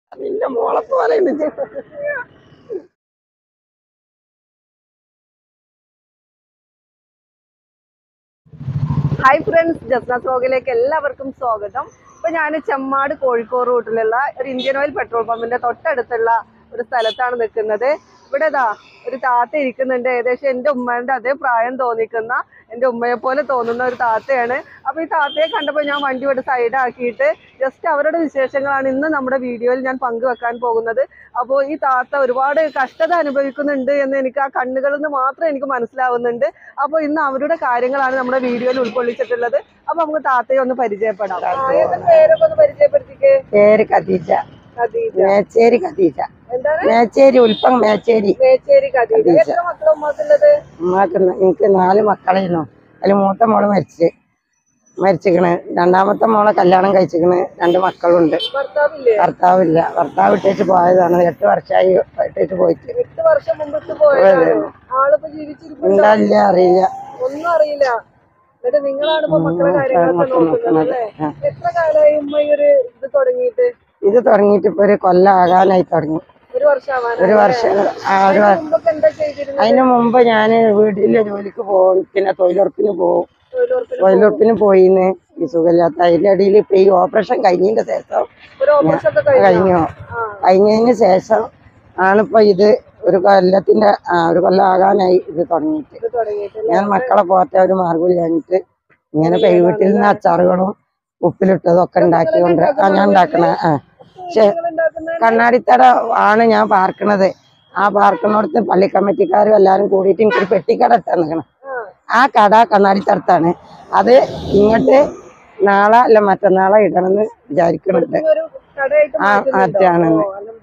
നിന്റെ മോളെ പോലെ ഉണ്ട് ഹായ് ഫ്രണ്ട്സ് ജസ്ന സ്ലോഗിലേക്ക് എല്ലാവർക്കും സ്വാഗതം ഇപ്പൊ ഞാൻ ചെമ്മാട് കോഴിക്കോട് റൂട്ടിലുള്ള ഒരു ഇന്ത്യൻ ഓയിൽ പെട്രോൾ പമ്പിന്റെ തൊട്ടടുത്തുള്ള ഒരു സ്ഥലത്താണ് നിൽക്കുന്നത് ഇവിടെ ഇതാ ഒരു താത്ത ഇരിക്കുന്നുണ്ട് ഏകദേശം എൻ്റെ ഉമ്മേന്റെ അതേ പ്രായം തോന്നിക്കുന്ന എൻ്റെ ഉമ്മയെ പോലെ തോന്നുന്ന ഒരു താത്തയാണ് അപ്പൊ ഈ താത്തയെ കണ്ടപ്പോൾ ഞാൻ വണ്ടി ഇവിടെ സൈഡാക്കിയിട്ട് ജസ്റ്റ് അവരുടെ വിശേഷങ്ങളാണ് ഇന്ന് നമ്മുടെ വീഡിയോയിൽ ഞാൻ പങ്കുവെക്കാൻ പോകുന്നത് അപ്പോൾ ഈ താത്ത ഒരുപാട് കഷ്ടത അനുഭവിക്കുന്നുണ്ട് എന്ന് എനിക്ക് ആ കണ്ണുകളിൽ നിന്ന് മാത്രം എനിക്ക് മനസ്സിലാവുന്നുണ്ട് അപ്പോൾ ഇന്ന് അവരുടെ കാര്യങ്ങളാണ് നമ്മുടെ വീഡിയോയിൽ ഉൾക്കൊള്ളിച്ചിട്ടുള്ളത് അപ്പൊ നമുക്ക് താത്തയെ ഒന്ന് പരിചയപ്പെടാം ആദ്യത്തെ പേരൊക്കെ ഒന്ന് പരിചയപ്പെടുത്തിക്കേ പേര് ഖദീജ ഖദീജ മേച്ചേരി ഖദീജ എന്താണ് മേച്ചേരി ഉൽപ്പം മേച്ചേരി മേച്ചേരി ഖദീജ ഖദീജ. എത്ര മക്കളും ഉമ്മക്കുള്ളത് ഉമ്മാക്ക് ന- എനിക്ക് നാല് മക്കളായിരുന്നു അതിൽ മൂത്ത മോള് മരിച്ച് മരിച്ചിക്കണ് രണ്ടാമത്തെ മോളെ കല്യാണം കഴിച്ചിക്കണ് രണ്ട് മക്കളുണ്ട് ഭർത്താവില്ലേ ഭർത്താവില്ല ഭർത്താവ് ഇട്ടേച്ച് പോയതാണ് എട്ട് വർഷമായി ഇട്ടേച്ച് പോയിട്ട് എട്ട് വർഷം മുമ്പത്ത് പോയതാണ് ആളിപ്പോ ജീവിച്ചിരിപ്പുണ്ടോ ഉണ്ടാവില്ല അറിയില്ല ഒന്നും അറിയില്ല എന്നിട്ട് നിങ്ങളാണ് ഇപ്പൊ മക്കളുടെ കാര്യങ്ങളൊക്കെ മക്കൾ നോക്കുന്നത് നോക്കുന്നത്. അല്ലേ ആ. എത്ര കാലമായി ഉമ്മ ഈ ഒരു ഇത് തുടങ്ങിയിട്ട് ഇത് തുടങ്ങിയിട്ട് ഇപ്പൊ ഒരു കൊല്ലം ആകാനായി തുടങ്ങി ഒരു വർഷമാവാൻ ഒരു വർഷം ആ ഒരു വർ- മുമ്പൊക്കെ എന്താ ചെയ്തിരുന്നത് അതിന് മുമ്പ് ഞാൻ വീട്ടിലെ ജോലിക്ക് പോകും പിന്നെ തൊഴിലുറപ്പിന് പോകും തൊഴിലുറപ്പിന് തൊഴിലുറപ്പിന് പോയിന്ന് ഈ സുഖമില്ലാത്ത അതിന്റെ ഇടയിൽ ഇപ്പൊ ഈ ഓപ്പറേഷൻ കഴിഞ്ഞതിന്റെ ശേഷം ഒരു ഓപ്പറേഷൻ ഒക്കെ കഴിഞ്ഞോ കഴിഞ്ഞു ആ കഴിഞ്ഞതിന് ശേഷം ആണിപ്പോ ഇത് ഒരു കൊല്ലത്തിന്റെ ആ, ഒരു കൊല്ലം ആകാനായി ഇത് തുടങ്ങിയിട്ട് ഇത് തുടങ്ങിയിട്ട് ഞാൻ മക്കളെ പോറ്റ ഒരു മാർഗം കഴിഞ്ഞിട്ട് ഇങ്ങനെ ഇപ്പൊ ഈ വീട്ടിൽ നിന്ന് അച്ചാറുകളും ഉപ്പിലിട്ടതും ഒക്കെ ഉണ്ടാക്കി കൊണ്ട് ആ ഞാൻ ഉണ്ടാക്കണ ആ പക്ഷെ നിങ്ങൾ ഉണ്ടാക്കുന്ന കണ്ണാടിത്തട ആണ് ഞാൻ പാർക്കണത് ആ പാർക്കണോടത്ത് പള്ളി കമ്മിറ്റിക്കാരും എല്ലാരും കൂടിയിട്ട് എനിക്കൊരു പെട്ടിക്കട ഇട്ടാ നിൽക്കണം ആ കട കണ്ണാടിത്തടത്താണ് അത് ഇങ്ങോട്ട് നാളെ അല്ല മറ്റന്നാളെ ഇടണമെന്ന് വിചാരിക്കുന്നുണ്ട് ഒരു കടയായിട്ട് ആ അതാണെന്ന്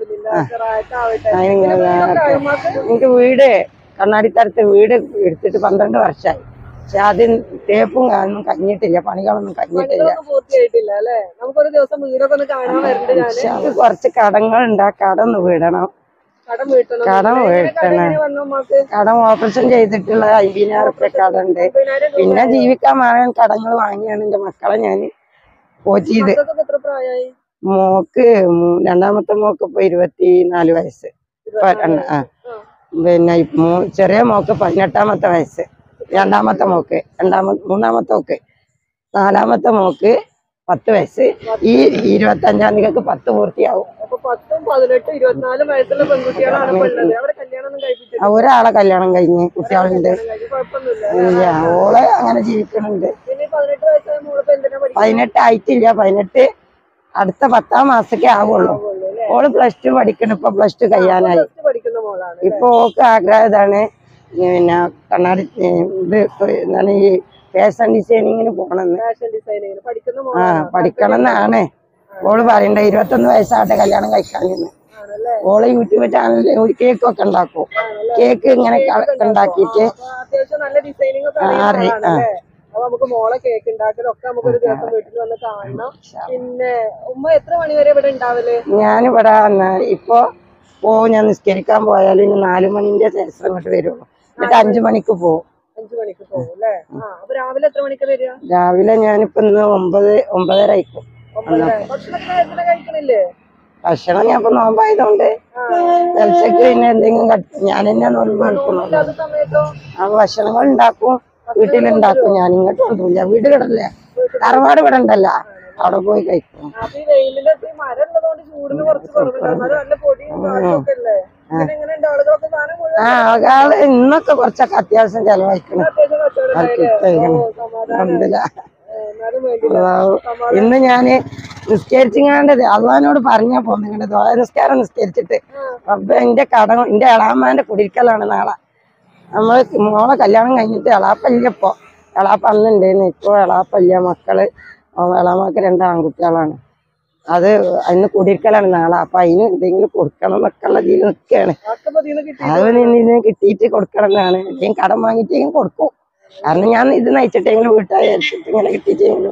ആവട്ടെ അതിനിങ്ങനെ എനിക്ക് വീട് കണ്ണാടിത്തരത്ത് വീട് എടുത്തിട്ട് പന്ത്രണ്ട് വർഷമായി പക്ഷെ അത് തേപ്പും ഒന്നും കഴിഞ്ഞിട്ടില്ല പണികളൊന്നും കഴിഞ്ഞിട്ടില്ല പണികളൊന്നും പൂർത്തിയായിട്ടില്ല അല്ലെ നമുക്കൊരു ദിവസം വീടൊക്കെ ഒന്ന് കാണാൻ വരണ്ട് ഞാന് പക്ഷെ അത് കുറച്ച് കടങ്ങളുണ്ട് ആ കട ഒന്ന് വിടണം കടം വീട്ടണം കടം എങ്ങനെ വീട്ടണം. കടം എങ്ങനെ വന്നു ഉമ്മാക്ക് കടം ഓപ്പറേഷൻ ചെയ്തിട്ടുള്ള അമ്പതിനായിരം റുപ്യ കടമുണ്ട് പതിനായിരം രൂപ പിന്നെ ജീവിക്കാൻ വാങ്ങാൻ കടങ്ങൾ വാങ്ങിയാണ് എന്റെ മക്കളെ ഞാൻ പോറ്റിയത് മക്കൾക്കൊക്കെ എത്ര പ്രായമായി മോക്ക് മൂ- രണ്ടാമത്തെ മോക്ക് ഇപ്പൊ ഇരുപത്തി നാല് വയസ്സ് ഇപ്പൊ രണ്ട്- ആ പിന്നെ ഈ മൂ- ചെറിയ മോക്ക് പതിനെട്ടാമത്തെ വയസ്സ് രണ്ടാമത്തെ മോക്ക് രണ്ടാമത്തെ മൂന്നാമത്തെ മോക്ക് നാലാമത്തെ മോക്ക് പത്ത് വയസ്സ് ഈ ഇരുപത്തി അഞ്ചാം തീയതിക്ക് പത്ത് പൂർത്തിയാവും അപ്പൊ പത്തും പതിനെട്ടും ഇരുപത്തിനാലും വയസ്സുള്ള പെൺകുട്ടികളാണ് ഇപ്പൊ ഉള്ളത് അവരെ കല്യാണം ഒന്നും കഴിപ്പിച്ചിട്ട് ആ, ഒരാളെ കല്യാണം കഴിഞ്ഞ് കുട്ടികളുണ്ട് കുഴപ്പമൊന്നുമില്ല ഇല്ല ഓളെ അങ്ങനെ ജീവിക്കണുണ്ട് പിന്നെ ഈ പതിനെട്ട് വയസ്സായ മോളിപ്പോ എന്തിനാ പഠിക്കുന്നത് പതിനെട്ട് ആയിട്ടില്ല പതിനെട്ട് അടുത്ത പത്താം മാസಕ್ಕೆ ആവുള്ളൂ ഓള് പ്ലസ് ടു പഠിക്കണം ഇപ്പൊ പ്ലസ് ടു കഴിയാനായി പ്ലസ് ടു പഠിക്കുന്ന മോളാണ് ഇപ്പൊ ഓക്ക് ആഗ്രഹം ഇതാണ് പിന്നെ കണ്ണാടി ഏ, ഇത് ഇപ്പൊ എന്താണ് ഈ ഫാഷൻ ഡിസൈനിങ്ങിന് പോണെന്ന് ഫാഷൻ ഡിസൈനിങ്ങിന് പഠിക്കുന്ന ആ മോളാണ് പഠിക്കണം എന്നാണ് ഓള് പറയണ്ട ഇരുപത്തൊന്ന് വയസ്സാട്ടെ കല്യാണം കഴിക്കാനെന്ന് ആണല്ലേ ഓള് യൂട്യൂബ് ചാനലിൽ ഒരു കേക്ക് ഒക്കെ ഉണ്ടാക്കും കേക്ക് ഇങ്ങനെ ക- ഉണ്ടാക്കിയിട്ട് അപ്പൊ അത്യാവശ്യം നല്ല ഡിസൈനിങ് ഒക്കെ ആ, അറിയുന്ന അറി- ആളാണല്ലേ അപ്പൊ നമുക്ക് മോളെ കേക്ക് ഉണ്ടാക്കലും ഒക്കെ നമുക്ക് ഒരു ദിവസം വീട്ടിൽ വന്ന് കാണണം പിന്നെ ഉമ്മ എത്ര മണി വരെ ഇവിടെ ഉണ്ടാവല് ഞാനിവിടെ ന- ഇപ്പൊ പോവും ഞാൻ നിസ്കരിക്കാൻ പോയാലും ഇനി നാലു മണിന്റെ ശേഷം ഇങ്ങോട്ട് വരുള്ളൂ എന്നിട്ട് അഞ്ചു മണിക്ക് പോവും അഞ്ചു മണിക്ക് പോകും അല്ലേ ആ അപ്പൊ രാവിലെ എത്ര മണിക്ക് വരിക രാവിലെ ഞാനിപ്പോ ഇന്ന് ഒമ്പത് ഒമ്പതര ആയിക്കും ഒമ്പതര. ഭക്ഷണമൊക്കെ നേരത്തിന് കഴിക്കണില്ലേ ഭക്ഷണം ഞാൻ ഇപ്പൊ നോമ്പായതുകൊണ്ട് പെലച്ചക്ക് പിന്നെ എന്തെങ്കിലും കട്ട്- ഞാൻ തന്നെ നോമ്പ് എടുക്കുന്നുള്ളൂ ഇല്ലാത്ത സമയത്തോ ആ ഭക്ഷണങ്ങൾ ഉണ്ടാക്കും വീട്ടിലുണ്ടാക്കും ഞാൻ ഇങ്ങോട്ട് കൊണ്ടുപോയില്ല വീട് കിടല്ലേ തറവാട് ഇവിടെ ഉണ്ടല്ല അവിടെ പോയി കഴിക്കും അപ്പൊ ഈ വെയിലിന്റെ ഈ മരം ഉള്ളതുകൊണ്ട് ചൂടിന് കുറച്ച് കുറവുണ്ട് എന്നാലും നല്ല പൊടിയും കാറ്റും ഒക്കെ അല്ലേ പിന്നെ എങ്ങനെയുണ്ട് ആളുകളൊക്കെ സാധനം മുഴുവൻ ആ ആള് ഇന്നൊക്കെ കുറച്ചൊക്കെ അത്യാവശ്യം ചെലവഴിക്കണം അത്യാവശ്യം കച്ചവടം ഉണ്ടായില്ലേ? ഓ, സമാധാനം. അൽഹംദുലില്ലാ. ഏ, എന്നാലും വേണ്ടില്ല അള്ളാഹു. ഇന്ന് ഞാന് നിസ്കരിച്ചിങ്ങാണ്ടത് അള്ളഹാനോട് പറഞ്ഞാ പോന്നിങ്ങണ്ട് ദ്വാര നിസ്കാരം നിസ്കരിച്ചിട്ട് അപ്പൊ എന്റെ കടം എന്റെ എളാമാന്റെ കുടിരിക്കലാണ് നാളെ നമ്മള് മോളെ കല്യാണം കഴിഞ്ഞിട്ട് എളാപ്പല്ല ഇപ്പൊ എളാപ്പ അന്നുണ്ടായിരുന്നു ഇപ്പൊ എളാപ്പല്ല മക്കള് ഓ, എളാമാക്ക് രണ്ട് ആൺകുട്ടികളാണ് അത് അതിന് കുടിരിക്കലാണ് നാളെ അപ്പൊ അതിന് എന്തെങ്കിലും കൊടുക്കണം എന്നൊക്കെ ഉള്ള ഇതിൽ നിൽക്കുകയാണ് ആക്കപ്പതിന്ന് കിട്ടി അത് നിന്ന് കിട്ടിയിട്ട് കൊടുക്കണം എന്നാണ് ഞാൻ കടം വാങ്ങിയിട്ടെങ്കിലും കൊടുക്കും കാരണം ഞാൻ ഇത് നയിച്ചിട്ടെങ്കിലും വീട്ടായി അരിച്ചിട്ട് ഇങ്ങനെ കിട്ടിയിട്ടെങ്കിലും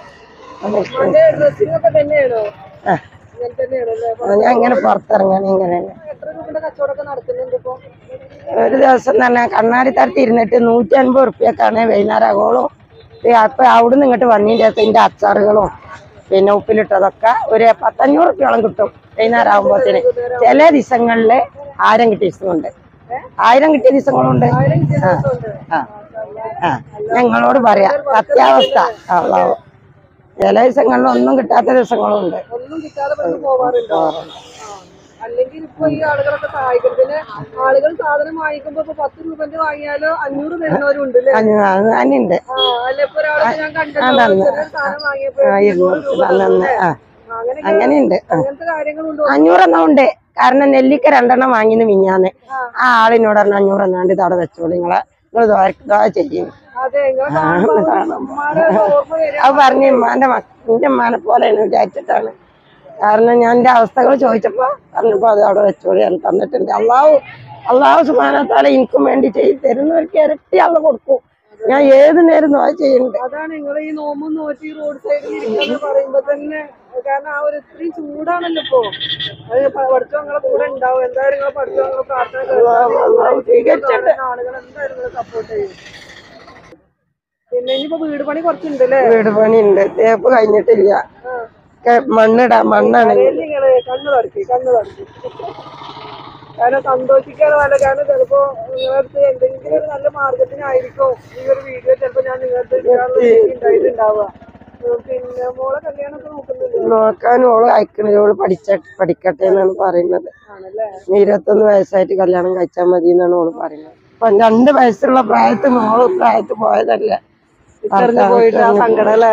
അതിന്റെ ഡ്രസ്സിംഗ് ഒക്കെ തന്നെയാണോ ആ. ഇങ്ങനെ തന്നെയാണല്ലേ അത് ഞാൻ ഇങ്ങനെ പുറത്തിറങ്ങാൻ ഇങ്ങനെ എത്ര രൂപയുടെ കച്ചവടമൊക്കെ നടക്കുന്നുണ്ട് ഇപ്പൊ ഒരു ദിവസം തന്നെ കണ്ണാടി തരത്തി ഇരുന്നിട്ട് നൂറ്റി അൻപത് റുപ്യക്കാണ് വൈകുന്നേരം ആകോളും അപ്പൊ അവിടുന്ന് ഇങ്ങോട്ട് വന്നതിൻ്റെ അകത്ത് ഇതിന്റെ അച്ചാറുകളും പിന്നെ ഉപ്പിലിട്ടതൊക്കെ ഒരു പത്തഞ്ഞൂറ് റുപ്യോളം കിട്ടും വൈകുന്നേരം ആകുമ്പോഴത്തേന് ചില ദിവസങ്ങളില് ആയിരം കിട്ടിയ ദിവസമുണ്ട് ആയിരം കിട്ടിയ ദിവസങ്ങളുണ്ട് ആയിരം കിട്ടിയ ദിവസമുണ്ട്. ആ ആ ഞങ്ങളോട് പറയാം സത്യാവസ്ഥ അള്ളാഹു ചില ദിവസങ്ങളിൽ ഒന്നും കിട്ടാത്ത ദിവസങ്ങളും ഉണ്ട് ഒന്നും കിട്ടാതെ പെട്ടെന്ന് പോവാറുണ്ടോ ആ. അല്ലെങ്കിൽ ഇപ്പൊ ഈ ആളുകളൊക്കെ സഹായിക്കും പിന്നെ ആളുകൾ സാധനം വാങ്ങിക്കുമ്പോ ഇപ്പൊ പത്ത് രൂപന്റെ വാങ്ങിയാലോ അഞ്ഞൂറ് തരുന്നവരുണ്ട് അല്ലേ അത് അത് തന്നെയുണ്ട് ആ അല്ല ഇപ്പൊ ഒരാൾക്ക് ഞാൻ കണ്ടല്ലോ അതന്ന്. ചെറിയൊരു സാധനം വാങ്ങിയപ്പോ ആ, ഇരുന്നൂറ് രൂപ ഇരുന്നൂറ് തന്നു. തന്നെ ആ ആ, അങ്ങനെ അങ്ങനെയുണ്ട് ആ. അങ്ങനത്തെ കാര്യങ്ങളുണ്ടോ അഞ്ഞൂറെണ്ണം ഉണ്ട് കാരണം നെല്ലിക്ക രണ്ടെണ്ണം വാങ്ങിന്ന് മിഞ്ഞാന്ന് ആ ആളിനോട് പറഞ്ഞു അഞ്ഞൂറെണ്ണാണ്ട് ഇത് അവിടെ വെച്ചോളൂ നിങ്ങളെ നിങ്ങൾ ദ്വാ ചെയ്യും അതെ നിങ്ങളെ കാണുമ്പോ ഉമ്മാടെ ഓർമ്മ വരിക അത് പറഞ്ഞ് ഉമ്മാന്റെ എന്റെ ഉമ്മാനെ പോലെയാണ് വിചാരിച്ചിട്ടാണ് കാരണം ഞാൻ എന്റെ അവസ്ഥകൾ ചോദിച്ചപ്പോ പറഞ്ഞപ്പോ അത് അവിടെ വെച്ചോളി ഞാൻ തന്നിട്ടുണ്ട് അള്ളാഹു അള്ളാഹു സുമാനത്താലെ എനിക്കും വേണ്ടി ചെയ്ത് തരുന്നവർക്ക് ഇരട്ടി അള്ള കൊടുക്കും ഞാൻ ഏത് നേരം ദ്വാ ചെയ്യുന്നുണ്ട് അതാണ് നിങ്ങൾ ഈ നോമ്പും നോറ്റി റോഡ് സൈഡിൽ ഇരിക്കാന്ന് പറയുമ്പോ തന്നെ കാരണം ആ ഒരു ഇത്രയും ചൂടാണല്ലോ ഇപ്പൊ അത് പ- പഠിച്ചോ നിങ്ങളെ കൂടെ ഉണ്ടാവും എന്തായാലും നിങ്ങളെ പഠിച്ചോ നിങ്ങളെ പ്രാർത്ഥന കേൾക്കാൻ അള്ളാഹു സ്വീകരിച്ചട്ടെ കാണുന്ന ആളുകൾ എന്തായാലും നിങ്ങളെ സപ്പോർട്ട് ചെയ്യും പിന്നെ ഇനിയിപ്പോ വീട് പണി കുറച്ചുണ്ട് അല്ലേ വീട് പണിയുണ്ട് തേപ്പ് കഴിഞ്ഞിട്ടില്ല ഒക്കെ മണ്ണിടാ മണ്ണാണ് നിങ്ങള് കണ്ണു തടക്കി കണ്ണു തടക്കി കാരണം സന്തോഷിക്കാതെ വല്ല കാരണം ചിലപ്പോ നിങ്ങളടുത്ത് എന്തെങ്കിലും ഒരു നല്ല മാർഗത്തിനായിരിക്കും ഈ ഒരു വീഡിയോ ചിലപ്പോ ഞാൻ നിങ്ങളുടെ ഉണ്ടായിട്ടുണ്ടാവുക ഉം, പിന്നെ മോളെ കല്യാണമൊക്കെ നോക്കുന്നില്ലേ നോക്കാൻ ഓള് അയക്കണില്ല ഓള് പഠിച്ച പഠിക്കട്ടെ എന്നാണ് പറയുന്നത് ആണല്ലേ ഇനി ഇരുപത്തൊന്ന് വയസ്സായിട്ട് കല്യാണം കഴിച്ചാൽ മതി എന്നാണ് ഓള് പറയുന്നത് അപ്പൊ രണ്ട് വയസ്സുള്ള പ്രായത്തിൽ മോള് പ്രായത്തിൽ പോയതല്ല ഇത്തറിഞ്ഞ് പോയിട്ട് ആ സങ്കടം അല്ലേ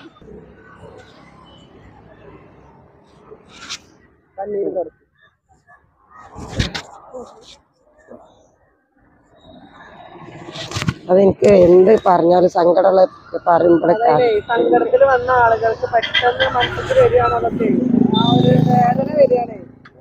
കണ്ണീര് തുറക്കും അതെനിക്ക് എന്ത് പറഞ്ഞാലും സങ്കടമുള്ള പറയുമ്പോഴേക്കാ അതെ സങ്കടത്തിൽ വന്ന ആളുകൾക്ക് പെട്ടെന്ന് മനസ്സിൽ വരികയാണ് അതൊക്കെ ആ ഒരു വേദന വരികയാണേ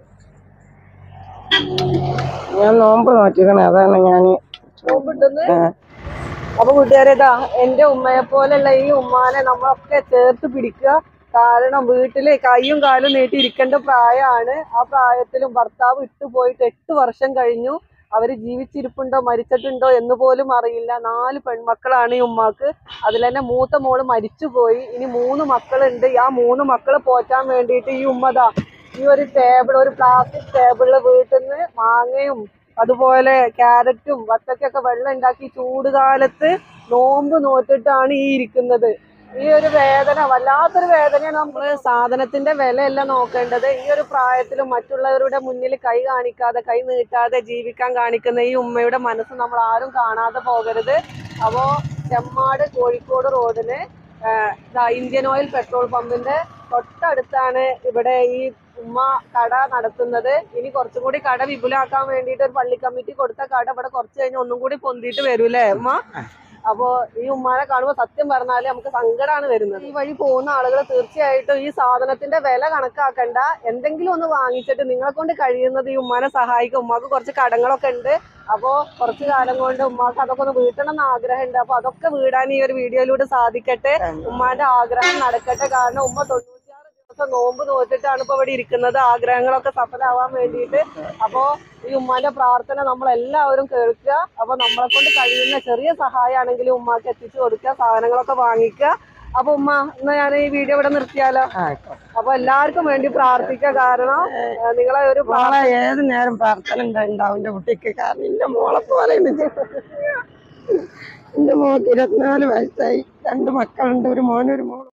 ഞാൻ നോമ്പ് നോറ്റിക്കണേ അതാണ് ഞാൻ നോമ്പിട്ടെന്ന് അപ്പൊ കൂട്ടുകാരെ ഇതാ എന്റെ ഉമ്മയെ പോലെയുള്ള ഈ ഉമ്മാനെ നമ്മളൊക്കെ ചേർത്ത് പിടിക്കുക കാരണം വീട്ടില് കൈയും കാലും നീട്ടി ഇരിക്കേണ്ട പ്രായമാണ് ആ പ്രായത്തിലും ഭർത്താവ് ഇട്ടുപോയിട്ട് എട്ട് വർഷം കഴിഞ്ഞു അവര് ജീവിച്ചിരിപ്പുണ്ടോ മരിച്ചിട്ടുണ്ടോ എന്ന് പോലും അറിയില്ല നാല് പെൺമക്കളാണ് ഈ ഉമ്മാക്ക് അതിൽ തന്നെ മൂത്ത മോള് മരിച്ചുപോയി ഇനി മൂന്ന് മക്കളുണ്ട് ആ മൂന്ന് മക്കളെ പോറ്റാൻ വേണ്ടിയിട്ട് ഈ ഉമ്മതാ ഈ ഒരു ടേബിൾ ഒരു പ്ലാസ്റ്റിക് ടേബിളില് വീട്ടിൽ നിന്ന് മാങ്ങയും അതുപോലെ ക്യാരറ്റും വത്തക്കൊക്കെ വെള്ളം ഉണ്ടാക്കി ചൂടുകാലത്ത് നോമ്പ് നോറ്റിട്ടാണ് ഈ ഇരിക്കുന്നത് ഈ ഒരു വേദന വല്ലാത്തൊരു വേദനയാണ് നമ്മൾ സാധനത്തിന്റെ വിലയല്ല നോക്കേണ്ടത് ഈ ഒരു പ്രായത്തിലും മറ്റുള്ളവരുടെ മുന്നിൽ കൈ കാണിക്കാതെ കൈ നീട്ടാതെ ജീവിക്കാൻ കാണിക്കുന്ന ഈ ഉമ്മയുടെ മനസ്സ് നമ്മൾ ആരും കാണാതെ പോകരുത് അപ്പോ ചെമ്മാട് കോഴിക്കോട് റോഡിന് ആഹ് ദാ ഇന്ത്യൻ ഓയിൽ പെട്രോൾ പമ്പിന്റെ തൊട്ടടുത്താണ് ഇവിടെ ഈ ഉമ്മ കട നടത്തുന്നത് ഇനി കുറച്ചും കൂടി കട വിപുലാക്കാൻ വേണ്ടിയിട്ട് ഒരു പള്ളി കമ്മിറ്റി കൊടുത്ത കട ഇവിടെ കുറച്ച് കഴിഞ്ഞ് ഒന്നും കൂടി പൊന്തിയിട്ട് വരൂലേ ഉമ്മ അപ്പോ ഈ ഉമ്മാനെ കാണുമ്പോൾ സത്യം പറഞ്ഞാല് നമുക്ക് സങ്കടമാണ് വരുന്നത് ഈ വഴി പോകുന്ന ആളുകൾ തീർച്ചയായിട്ടും ഈ സാധനത്തിന്റെ വില കണക്കാക്കണ്ട എന്തെങ്കിലും ഒന്ന് വാങ്ങിച്ചിട്ട് നിങ്ങളെ കൊണ്ട് കഴിയുന്നത് ഈ ഉമ്മാനെ സഹായിക്കും ഉമ്മാക്ക് കുറച്ച് കടങ്ങളൊക്കെ ഉണ്ട് അപ്പോ കുറച്ച് കാലം കൊണ്ട് ഉമ്മാക്ക് അതൊക്കെ ഒന്ന് വീട്ടണം എന്ന് ആഗ്രഹമുണ്ട് അപ്പൊ അതൊക്കെ വീടാൻ ഈ ഒരു വീഡിയോയിലൂടെ സാധിക്കട്ടെ ഉമ്മാന്റെ ആഗ്രഹം നടക്കട്ടെ കാരണം ഉമ്മ തൊണ്ണൂറ്റിയാറ് ദിവസം നോമ്പ് നോറ്റിട്ടാണ് ഇപ്പൊ ഇവിടെ ഇരിക്കുന്നത് ആഗ്രഹങ്ങളൊക്കെ സഫലമാവാൻ വേണ്ടിയിട്ട് അപ്പോ ഈ ഉമ്മാന്റെ പ്രാർത്ഥന നമ്മൾ എല്ലാവരും കേൾക്കുക അപ്പൊ നമ്മളെ കൊണ്ട് കഴിയുന്ന ചെറിയ സഹായമാണെങ്കിലും ഉമ്മാക്ക് എത്തിച്ചു കൊടുക്കുക സാധനങ്ങളൊക്കെ വാങ്ങിക്കുക അപ്പൊ ഉമ്മ ഇന്ന് ഞാൻ ഈ വീഡിയോ ഇവിടെ നിർത്തിയാലോ ആയിക്കോട്ടെ അപ്പൊ എല്ലാവർക്കും വേണ്ടി പ്രാർത്ഥിക്കുക കാരണം ഏഹ്, നിങ്ങളെ ഒരു പ്രാ- മോളെ ഏത് നേരം പ്രാർത്ഥന ഉണ്ട്- ഉണ്ടാവും എന്റെ കുട്ടിക്ക് കാരണം എന്റെ മോളെ പോലെ ഉണ്ട് എന്റെ മോൾക്ക് ഇരുപത്തിനാല് വയസ്സായി രണ്ട് മക്കളുണ്ട് ഒരു മോനും ഒരു മോളും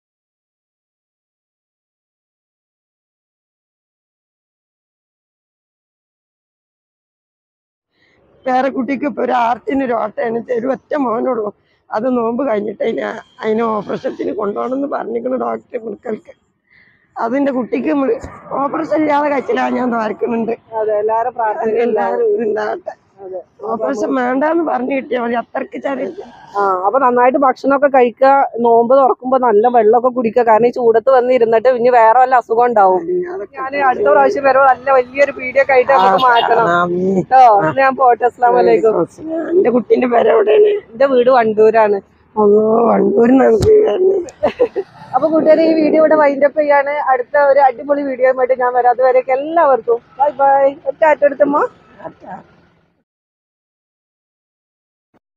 വേറെ കുട്ടിക്ക് ഇപ്പൊ ഒരു ആർട്ടിന് ഒരു ഓട്ടയാണ് ഒരു ഒറ്റ മോനുള്ളൂ അത് നോമ്പ് കഴിഞ്ഞിട്ട് അതിന് അതിന് ഓപ്പറേഷത്തിന് കൊണ്ടുപോകണമെന്ന് പറഞ്ഞിരിക്കുന്നു ഡോക്ടർ മുൻകൽക്ക് അതിന്റെ കുട്ടിക്ക് ഓപ്പറേഷൻ ഇല്ലാതെ കഴിച്ചില്ല ഞാൻ ദ്വാരക്കുന്നുണ്ട് അതെ എല്ലാരും പ്രാർത്ഥന എല്ലാവരും ഇതുണ്ടാകട്ടെ അതെ ഓപ്പറേഷൻ വേണ്ടാന്ന് പറഞ്ഞു കിട്ടിയാൽ മതി അത്രക്ക് ചരില്ല ആ അപ്പൊ നന്നായിട്ട് ഭക്ഷണമൊക്കെ കഴിക്കുക നോമ്പ് തുറക്കുമ്പോ നല്ല വെള്ളമൊക്കെ കുടിക്കുക കാരണം ഈ ചൂടത്ത് വന്ന് ഇരുന്നിട്ട് ഇനി വേറെ വല്ല അസുഖം ഉണ്ടാവും ഞാൻ അടുത്ത പ്രാവശ്യം വരുമ്പോ നല്ല വലിയൊരു പീഡിയോ ഒക്കെ ആയിട്ട് നമുക്ക് മാറ്റണം കേട്ടോ ഇന്ന് ഞാൻ പോട്ടെ അസ്ലാം വലൈക്കും എന്റെ കുട്ടീന്റെ പേര് എവിടെയാണ് എന്റെ വീട് വണ്ടൂരാണ് അല്ലോ വണ്ടൂരിൽ നിന്ന് വരുന്നത് അപ്പൊ കൂട്ടുകാരെ ഈ വീഡിയോ ഇവിടെ വൈൻഡപ്പ് ചെയ്യാണ് അടുത്ത ഒരു അടിപൊളി വീഡിയോ ആയിട്ട് ഞാൻ വരാം അതുവരെയൊക്കെ എല്ലാവർക്കും ബൈ ബൈ ഒറ്റ ആറ്റെടുത്തമ്മ അച്ഛാ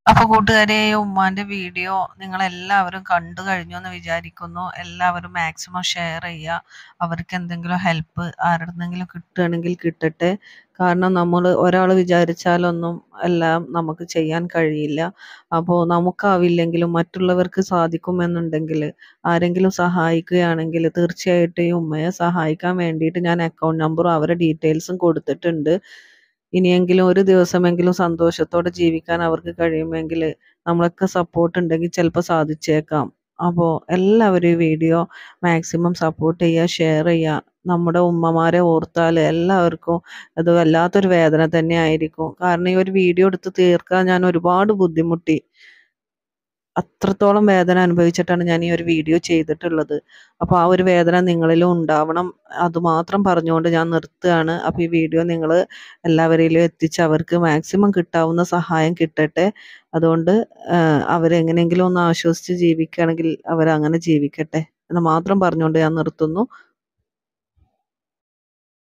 അപ്പൊ കൂട്ടുകാരെ ഉമ്മാന്റെ വീഡിയോ നിങ്ങൾ എല്ലാവരും കണ്ടു കഴിഞ്ഞു എന്ന് വിചാരിക്കുന്നു എല്ലാവരും മാക്സിമം ഷെയർ ചെയ്യുക അവർക്ക് എന്തെങ്കിലും ഹെൽപ്പ് ആരുടെന്നെങ്കിലും കിട്ടുകയാണെങ്കിൽ കിട്ടട്ടെ കാരണം നമ്മൾ ഒരാൾ വിചാരിച്ചാലൊന്നും എല്ലാം നമുക്ക് ചെയ്യാൻ കഴിയില്ല അപ്പോൾ നമുക്കാവില്ലെങ്കിലും മറ്റുള്ളവർക്ക് സാധിക്കുമെന്നുണ്ടെങ്കിൽ ആരെങ്കിലും സഹായിക്കുകയാണെങ്കിൽ തീർച്ചയായിട്ടും ഈ ഉമ്മയെ സഹായിക്കാൻ വേണ്ടിയിട്ട് ഞാൻ അക്കൗണ്ട് നമ്പറും അവരുടെ ഡീറ്റെയിൽസും കൊടുത്തിട്ടുണ്ട് ഇനിയെങ്കിലും ഒരു ദിവസമെങ്കിലും സന്തോഷത്തോടെ ജീവിക്കാൻ അവർക്ക് കഴിയുമെങ്കിൽ നമ്മളൊക്കെ സപ്പോർട്ട് ഉണ്ടെങ്കിൽ ചിലപ്പോൾ സാധിച്ചേക്കാം അപ്പോൾ എല്ലാവരും ഈ വീഡിയോ മാക്സിമം സപ്പോർട്ട് ചെയ്യുക ഷെയർ ചെയ്യുക നമ്മുടെ ഉമ്മമാരെ ഓർത്താൽ എല്ലാവർക്കും അത് വല്ലാത്തൊരു വേദന തന്നെ ആയിരിക്കും കാരണം ഈ ഒരു വീഡിയോ എടുത്ത് തീർക്കാൻ ഞാൻ ഒരുപാട് ബുദ്ധിമുട്ടി അത്രത്തോളം വേദന അനുഭവിച്ചിട്ടാണ് ഞാൻ ഈ ഒരു വീഡിയോ ചെയ്തിട്ടുള്ളത് അപ്പോൾ ആ ഒരു വേദന നിങ്ങളിലും ഉണ്ടാവണം അതുമാത്രം പറഞ്ഞുകൊണ്ട് ഞാൻ നിർത്തുകയാണ് അപ്പോൾ ഈ വീഡിയോ നിങ്ങൾ എല്ലാവരിലും എത്തിച്ച് അവർക്ക് മാക്സിമം കിട്ടാവുന്ന സഹായം കിട്ടട്ടെ അതുകൊണ്ട് ആഹ് അവരെങ്ങനെയെങ്കിലും ഒന്ന് ആശ്വസിച്ച് ജീവിക്കുകയാണെങ്കിൽ അവരങ്ങനെ ജീവിക്കട്ടെ എന്ന് മാത്രം പറഞ്ഞുകൊണ്ട് ഞാൻ നിർത്തുന്നു